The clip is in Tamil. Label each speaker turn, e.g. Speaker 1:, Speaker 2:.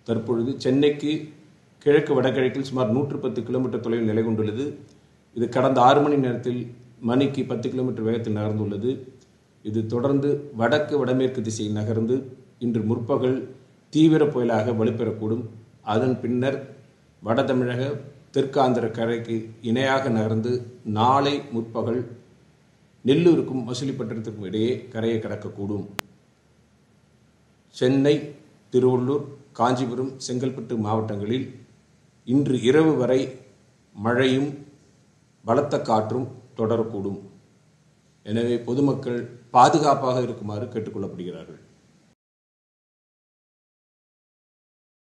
Speaker 1: தற்பொழுது சென்னைக்கு கிழக்கு வடகிழக்கில் சுமார் நூற்று பத்து கிலோமீட்டர் தொலைவில் நிலை கொண்டுள்ளது இது கடந்த ஆறு மணி நேரத்தில் மணிக்கு பத்து கிலோமீட்டர் வேகத்தில் நகர்ந்துள்ளது இது தொடர்ந்து வடக்கு வடமேற்கு திசையில் நகர்ந்து இன்று முற்பகல் தீவிர புயலாக வலுப்பெறக்கூடும் அதன் பின்னர் வட தமிழக தெற்காந்திர கரைக்கு இணையாக நகர்ந்து நாளை முற்பகல் நெல்லூருக்கும் மசிலிப்பட்டினத்திற்கும் இடையே கரையை கடக்கக்கூடும் சென்னை திருவள்ளூர் காஞ்சிபுரம் செங்கல்பட்டு மாவட்டங்களில் இன்று இரவு வரை மழையும் பலத்த காற்றும் தொடரக்கூடும் எனவே பொதுமக்கள் பாதுகாப்பாக இருக்குமாறு கேட்டுக்கொள்ளப்படுகிறார்கள்